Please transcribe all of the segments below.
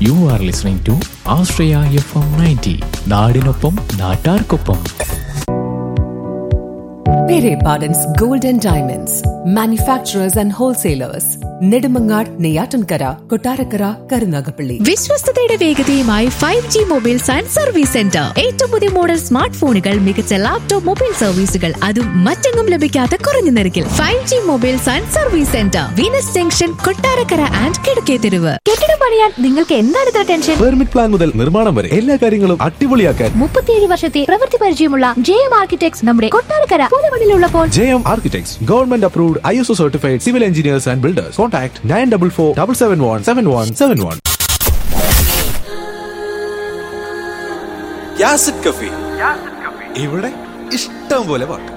U are listening to Ashraya F M ninety നാടിനൊപ്പം നാട്ടാർക്കൊപ്പം Pere Pardon's Gold and Diamonds, manufacturers and wholesalers, Nedumangad, Neyatankara, Kotarakara, Karunagapalli. വിശ്വസ്തയുടെ വേഗതയുമായി five G mobiles and service centre ഏറ്റവും പുതിയ model smart ഫോണുകൾ മികച്ച laptop mobile സർവീസുകൾ അതും മറ്റെങ്ങും ലഭിക്കാത്ത കുറഞ്ഞ നിരക്കിൽ five G mobiles and service centre Venus junction Kottarakkara and കിഴക്കേ തെരുവ് കെട്ടിടം പണിയാൻ നിങ്ങൾക്ക് എന്താണ് ഇത്ര ടെൻഷൻ പെർമിറ്റ് പ്ലാൻ മുതൽ നിർമ്മാണം വരെ എല്ലാ കാര്യങ്ങളും അടിപൊളിയാക്കാൻ മുപ്പത്തിയേഴ് വർഷത്തെ പ്രവൃത്തി പരിചയമുള്ള ജെ എം ആർക്കിടെക്ട്സ് നമ്മുടെ കൊട്ടാരക്കര പൂലമണിലുള്ളപ്പോൾ J M architects government approved I S O certified civil engineers and builders contact nine double four double seven one seven one seven one cafe ഇവിടെ ഇഷ്ടം പോലെ പാട്ട്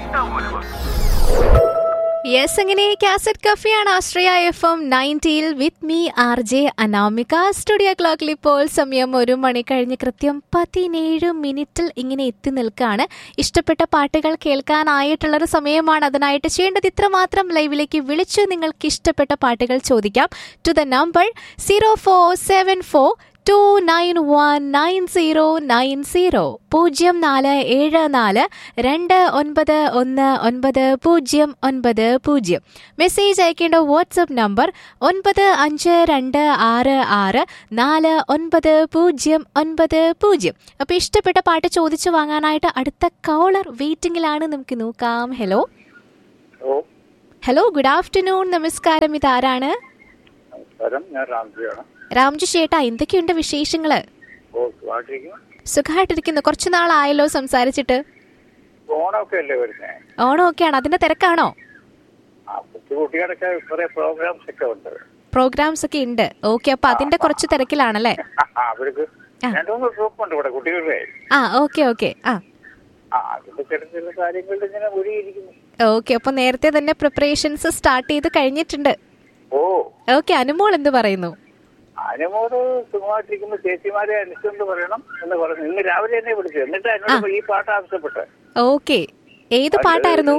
യെസ് അങ്ങനെ കാസറ്റ് കഫിയാണ് ആശ്രയ എഫ് എം നയൻറ്റിയിൽ with me R J Anamika studio ക്ലോക്കിൽ ഇപ്പോൾ സമയം ഒരു മണി കഴിഞ്ഞ് കൃത്യം പതിനേഴ് മിനിറ്റിൽ ഇങ്ങനെ എത്തി നിൽക്കുകയാണ് ഇഷ്ടപ്പെട്ട പാട്ടുകൾ കേൾക്കാനായിട്ടുള്ളൊരു സമയമാണ് അതിനായിട്ട് ചെയ്യേണ്ടത് ഇത്രമാത്രം ലൈവിലേക്ക് വിളിച്ച് നിങ്ങൾക്ക് ഇഷ്ടപ്പെട്ട പാട്ടുകൾ ചോദിക്കാം to the number zero four seven four two nine one nine zero nine zero പൂജ്യം നാല് ഏഴ് നാല് രണ്ട് ഒൻപത് ഒന്ന് ഒൻപത് പൂജ്യം ഒൻപത് പൂജ്യം മെസ്സേജ് അയക്കേണ്ട വാട്സപ്പ് നമ്പർ ഒൻപത് അഞ്ച് രണ്ട് ആറ് ആറ് നാല് ഒൻപത് പൂജ്യം ഒൻപത് പൂജ്യം അപ്പോൾ ഇഷ്ടപ്പെട്ട പാട്ട് ചോദിച്ചു വാങ്ങാനായിട്ട് അടുത്ത കോളർ വെയിറ്റിംഗിലാണ് നമുക്ക് നോക്കാം hello oh hello good afternoon നമസ്കാരം ഇതാരാണ് നമസ്കാരം ഞാൻ രാംജിയാണ് രാംജു ചേട്ടാ എന്തൊക്കെയുണ്ട് വിശേഷങ്ങള് ഓ സുഖമായിട്ടിരിക്കുന്നു സുഖമായിട്ടിരിക്കുന്നു കുറച്ചു നാളായല്ലോ സംസാരിച്ചിട്ട് ഓണമൊക്കെ അല്ലേ വരുന്നേ ഓണമൊക്കെയാണ് അതിന്റെ തിരക്കാണോ ആ കൊച്ചു കുട്ടികളുടെ കുറെ പ്രോഗ്രാംസ് ഒക്കെ ഉണ്ട് പ്രോഗ്രാംസ് ഒക്കെ ഉണ്ട് ഓക്കെ അപ്പൊ അതിന്റെ കുറച്ച് തിരക്കിലാണല്ലേ ആ, അവർക്ക് രണ്ടു മൂന്ന് ഗ്രൂപ്പ് ഉണ്ട് ഇവിടെ കുട്ടികളുടെ ആ ഓക്കെ ഓക്കെ ആ ആ അതിന്റെ ചെറിയ ചെറിയ കാര്യങ്ങളിൽ ഇങ്ങനെ ഒഴിയിരിക്കുന്നു ഓക്കെ അപ്പൊ നേരത്തെ തന്നെ പ്രിപ്പറേഷൻസ് സ്റ്റാർട്ട് ചെയ്ത് കഴിഞ്ഞിട്ടുണ്ട് ഓ ഓക്കെ അനുമോൾ എന്ത് പറയുന്നു അനുമോട് സുഖമായിട്ടിരിക്കുമ്പോ ചേച്ചിമാരെ അനുസരിച്ച് പറയണം എന്ന് പറഞ്ഞു ഇന്ന് രാവിലെ തന്നെ വിളിച്ചു എന്നിട്ട് എന്നോട് ഈ പാട്ട് ആവശ്യപ്പെട്ട് ഓക്കെ ഏത് പാട്ടായിരുന്നു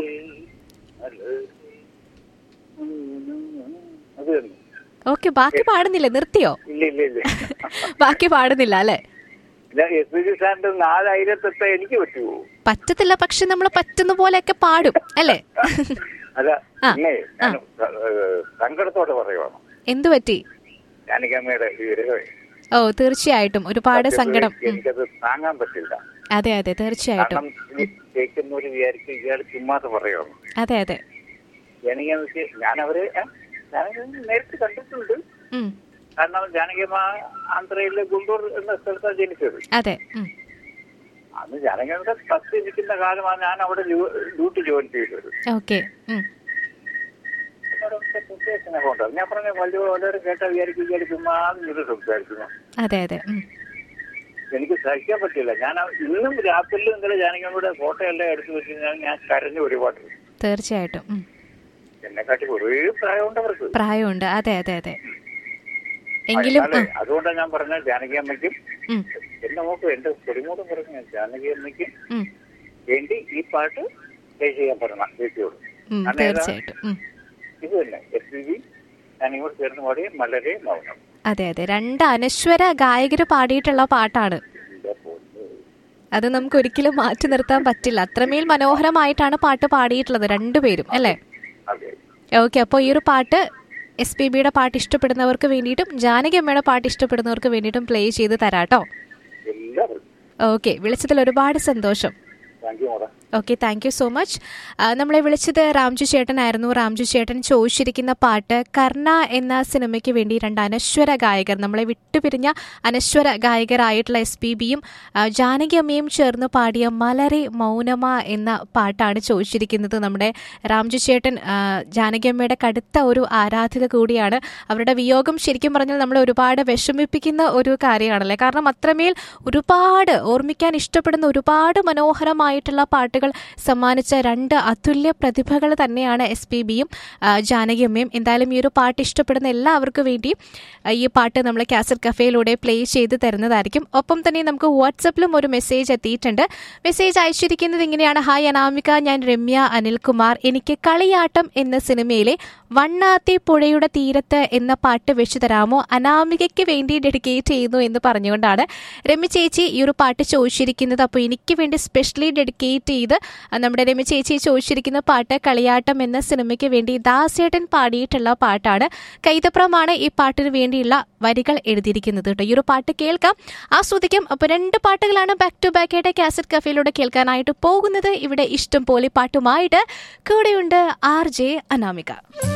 അത് തന്നെ ഓക്കെ ബാക്കി പാടുന്നില്ല നിർത്തിയോ ഇല്ല ഇല്ല ഇല്ല ബാക്കി പാടുന്നില്ല അല്ലെ ഇല്ല എസ് പി ജി സാറിന്റെ നാലായിരത്തെത്ത എനിക്ക് പറ്റുമോ പറ്റത്തില്ല പക്ഷെ നമ്മൾ പറ്റുന്ന പോലെയൊക്കെ പാടും അല്ലേ അല്ല ആ, പിന്നെ ഞാൻ ഏഹ്, സങ്കടത്തോടെ പറയുവാണ് എന്തു പറ്റി ജാനകിയമ്മയുടെ ഈ വിരഹമേ ഓ തീർച്ചയായിട്ടും ഒരുപാട് സങ്കടം ഉം. എനിക്കത് താങ്ങാൻ പറ്റില്ല അതെ അതെ തീർച്ചയായിട്ടും കാരണം ഇനി കേൾക്കുന്നവര് വിചാരിക്കും ഇയാൾ ചുമ്മാതെ പറയുവാണ് അതെ അതെ ജാനകിയമ്മക്ക് ഞാൻ അവരെ ഏഹ്, ജാനകിയമ്മ നേരിട്ട് കണ്ടിട്ടുണ്ട് ഉം. കാരണം ജാനകിയമ്മ ആന്ധ്രയിലെ ഗുണ്ടൂർ എന്ന സ്ഥലത്താണ് ജനിച്ചത് അതെ ഉം. അന്ന് ജാനകിയമ്മയുടെ ബസ് ഇരിക്കുന്ന കാലമാണ് ഞാൻ അവിടെ ലൂ- ഡ്യൂട്ടി ജോയിൻ ചെയ്തത് ഓക്കെ ഉം. എന്നോടൊക്കെ പ്രത്യേക സ്നേഹമുണ്ട് ഞാൻ പറഞ്ഞ വലിയ വളരെ കേട്ടാ വിചാരിക്കും വിചാരിക്കും ചുമ്മാ ഇത് സംസാരിക്കുന്നു അതെ അതെ ഉം. എനിക്ക് സഹിക്കാൻ പറ്റില്ല ഞാൻ ആ- ഇന്നും രാത്രിയിലും ഇന്നലെ ജാനകിയമ്മയുടെ ഫോട്ടോ എല്ലാം എടുത്തു വെച്ച് ഞാൻ ഞാൻ കരഞ്ഞു ഒരുപാട് തീർച്ചയായിട്ടും ഉം. എന്നെക്കാട്ടി കുറേ പ്രായമുണ്ട് അവർക്ക് പ്രായമുണ്ട് അതെ അതെ അതെ എങ്കിലും അതെ, ഉം, അതുകൊണ്ടാണ് ഞാൻ പറഞ്ഞ ജാനകിയമ്മയ്ക്കും ഉം, എന്നെ നോക്കും എന്റെ കുടുംബോടും പറഞ്ഞ ജാനകിയമ്മയ്ക്കും ഉം, വേണ്ടി ഈ പാട്ട് പ്ലേ ചെയ്യാൻ പറയണം ചേച്ചിയോട് ഉം, കാരണം ഏതാ? തീർച്ചയായിട്ടും ഉം. ഇത് തന്നെ എസ് പി ജി ഞാനിങ്ങോട്ട് ചേർന്ന് പാടിയ മലരെ മൗനം അതെ അതെ രണ്ട് അനശ്വര ഗായകർ പാടിയിട്ടുള്ള പാട്ടാണ് എന്റെ പൊന്നേ. അത് നമുക്ക് ഒരിക്കലും മാറ്റി നിർത്താൻ പറ്റില്ല അത്രമേൽ മനോഹരമായിട്ടാണ് പാട്ട് പാടിയിട്ടുള്ളത് രണ്ടുപേരും അല്ലേ അതെ ഓക്കെ അപ്പോൾ ഈ ഒരു പാട്ട് എസ് പി ബിയുടെ പാട്ട് ഇഷ്ടപ്പെടുന്നവർക്ക് വേണ്ടിയിട്ടും ജാനകി അമ്മയുടെ പാട്ട് ഇഷ്ടപ്പെടുന്നവർക്ക് വേണ്ടിയിട്ടും പ്ലേ ചെയ്ത് തരാട്ടോ എല്ലാവർക്കും ഓക്കെ വിളിച്ചതിൽ ഒരുപാട് സന്തോഷം താങ്ക് യു മോളെ okay thank you so much നമ്മളെ വിളിച്ചത് രാംജു ചേട്ടനായിരുന്നു രാംജു ചേട്ടൻ ചോദിച്ചിരിക്കുന്ന പാട്ട് കർണ എന്ന സിനിമയ്ക്ക് വേണ്ടി രണ്ട് അനശ്വര ഗായകർ നമ്മളെ വിട്ടുപിരിഞ്ഞ അനശ്വര ഗായകരായിട്ടുള്ള എസ് പി ബിയും ജാനകി അമ്മയും ചേർന്ന് പാടിയ മലരെ മൗനമ എന്ന പാട്ടാണ് ചോദിച്ചിരിക്കുന്നത് നമ്മുടെ രാംജു ചേട്ടൻ ആ, ജാനകി അമ്മയുടെ കടുത്ത ഒരു ആരാധിക കൂടിയാണ് അവരുടെ വിയോഗം ശരിക്കും പറഞ്ഞാൽ നമ്മളെ ഒരുപാട് വിഷമിപ്പിക്കുന്ന ഒരു കാര്യമാണല്ലേ കാരണം അത്രമേൽ ഒരുപാട് ഓർമ്മിക്കാൻ ഇഷ്ടപ്പെടുന്ന ഒരുപാട് മനോഹരമായിട്ടുള്ള പാട്ടുകൾ പാട്ടുകൾ സമ്മാനിച്ച രണ്ട് അതുല്യ പ്രതിഭകൾ തന്നെയാണ് എസ് പി ബിയും ജാനകിയമ്മയും എന്തായാലും ഈ ഒരു പാട്ട് ഇഷ്ടപ്പെടുന്ന എല്ലാവർക്കും വേണ്ടി ആ, ഈ പാട്ട് നമ്മൾ കാസറ്റ് കഫേയിലൂടെ പ്ലേ ചെയ്ത് തരുന്നതായിരിക്കും ഒപ്പം തന്നെ നമുക്ക് വാട്സപ്പിലും ഒരു മെസ്സേജ് എത്തിയിട്ടുണ്ട് മെസ്സേജ് അയച്ചിരിക്കുന്നത് ഇങ്ങനെയാണ് ഹായ് അനാമിക ഞാൻ രമ്യ അനിൽകുമാർ എനിക്ക് കളിയാട്ടം എന്ന സിനിമയിലെ വണ്ണാത്തി പുഴയുടെ തീരത്ത് എന്ന പാട്ട് വെച്ചു തരാമോ അനാമികയ്ക്ക് വേണ്ടി ഡെഡിക്കേറ്റ് ചെയ്യുന്നു എന്ന് പറഞ്ഞുകൊണ്ടാണ് രമ്യ ചേച്ചി ഈ ഒരു പാട്ട് ചോദിച്ചിരിക്കുന്നത് അപ്പോൾ എനിക്ക് വേണ്ടി സ്പെഷ്യലി ഡെഡിക്കേറ്റ് ചെയ്ത് ആ, നമ്മുടെ രമ്യ ചേച്ചി ചോദിച്ചിരിക്കുന്ന പാട്ട് കളിയാട്ടം എന്ന സിനിമയ്ക്ക് വേണ്ടി ദാസേട്ടൻ പാടിയിട്ടുള്ള പാട്ടാണ് കൈതപ്രമാണ് ഈ പാട്ടിന് വേണ്ടിയുള്ള വരികൾ എഴുതിയിരിക്കുന്നത് കേട്ടോ ഈ ഒരു പാട്ട് കേൾക്കാം ആസ്വദിക്കാം അപ്പോൾ രണ്ട് പാട്ടുകളാണ് ബാക്ക് ടു ബാക്ക് ആയിട്ട് കാസറ്റ് കഫേയിലൂടെ കേൾക്കാനായിട്ട് പോകുന്നത് ഇവിടെ ഇഷ്ടം പോലെ പാട്ടുമായിട്ട് കൂടെയുണ്ട് ആർ ജെ അനാമിക